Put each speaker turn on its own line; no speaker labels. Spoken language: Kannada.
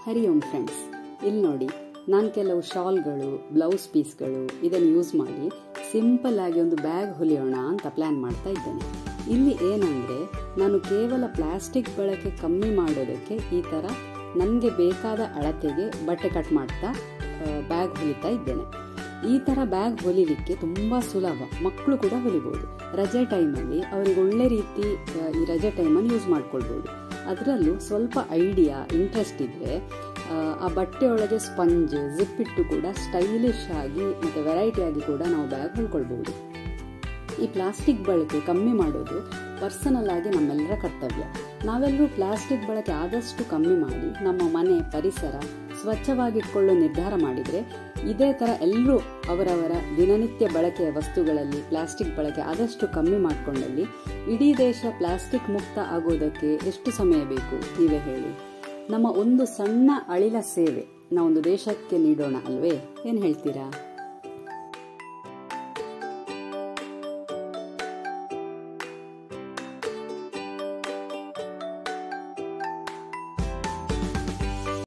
ಹರಿ ಓಂ ಫ್ರೆಂಡ್ಸ್ ಇಲ್ಲಿ ನೋಡಿ ನಾನು ಕೆಲವು ಶಾಲ್ಗಳು ಬ್ಲೌಸ್ ಪೀಸ್ಗಳು ಇದನ್ನು ಯೂಸ್ ಮಾಡಿ ಸಿಂಪಲ್ ಆಗಿ ಒಂದು ಬ್ಯಾಗ್ ಹೊಲಿಯೋಣ ಅಂತ ಪ್ಲಾನ್ ಮಾಡ್ತಾ ಇದ್ದೇನೆ ಇಲ್ಲಿ ಏನಂದ್ರೆ ನಾನು ಕೇವಲ ಪ್ಲಾಸ್ಟಿಕ್ ಬಳಕೆ ಕಮ್ಮಿ ಮಾಡೋದಕ್ಕೆ ಈ ಥರ ನನಗೆ ಬೇಕಾದ ಅಳತೆಗೆ ಬಟ್ಟೆ ಕಟ್ ಮಾಡ್ತಾ ಬ್ಯಾಗ್ ಹೊಲಿತಾ ಇದ್ದೇನೆ ಈ ಥರ ಬ್ಯಾಗ್ ಹೊಲಿಲಿಕ್ಕೆ ತುಂಬ ಸುಲಭ ಮಕ್ಕಳು ಕೂಡ ಹೊಲಿಬೋದು ರಜೆ ಟೈಮಲ್ಲಿ ಅವರಿಗೆ ಒಳ್ಳೆ ರೀತಿ ಆ, ಈ ರಜೆ ಟೈಮನ್ನು ಯೂಸ್ ಮಾಡ್ಕೊಳ್ಬೋದು ಅದರಲ್ಲೂ ಸ್ವಲ್ಪ ಐಡಿಯಾ ಇಂಟ್ರೆಸ್ಟ್ ಇದ್ದರೆ ಆ ಬಟ್ಟೆ ಒಳಗೆ ಸ್ಪಂಜ್ ಜಿಪ್ ಇಟ್ಟು ಕೂಡ ಸ್ಟೈಲಿಶ್ ಆಗಿ ಮತ್ತು ವೆರೈಟಿ ಆಗಿ ಕೂಡ ನಾವು ಬ್ಯಾಗ್ ಹೊಲ್ಕೊಳ್ಬೋದು ಈ ಪ್ಲಾಸ್ಟಿಕ್ ಬಳಕೆ ಕಮ್ಮಿ ಮಾಡೋದು ಪರ್ಸನಲ್ ಆಗಿ ನಮ್ಮೆಲ್ಲರ ಕರ್ತವ್ಯ ನಾವೆಲ್ಲರೂ ಪ್ಲಾಸ್ಟಿಕ್ ಬಳಕೆ ಆದಷ್ಟು ಕಮ್ಮಿ ಮಾಡಿ ನಮ್ಮ ಮನೆ ಪರಿಸರ ಸ್ವಚ್ಛವಾಗಿಟ್ಕೊಳ್ಳೋ ನಿರ್ಧಾರ ಮಾಡಿದರೆ ಇದೇ ಥರ ಎಲ್ಲರೂ ಅವರವರ ದಿನನಿತ್ಯ ಬಳಕೆಯ ವಸ್ತುಗಳಲ್ಲಿ ಪ್ಲಾಸ್ಟಿಕ್ ಬಳಕೆ ಆದಷ್ಟು ಕಮ್ಮಿ ಮಾಡಿಕೊಂಡಲ್ಲಿ ಇಡೀ ದೇಶ ಪ್ಲಾಸ್ಟಿಕ್ ಮುಕ್ತ ಆಗೋದಕ್ಕೆ ಎಷ್ಟು ಸಮಯ ಬೇಕು ನೀವೇ ಹೇಳಿ ನಮ್ಮ ಒಂದು ಸಣ್ಣ ಅಳಿಲ ಸೇವೆ ನಾವೊಂದು ದೇಶಕ್ಕೆ ನೀಡೋಣ ಅಲ್ವೇ ಏನು ಹೇಳ್ತೀರಾ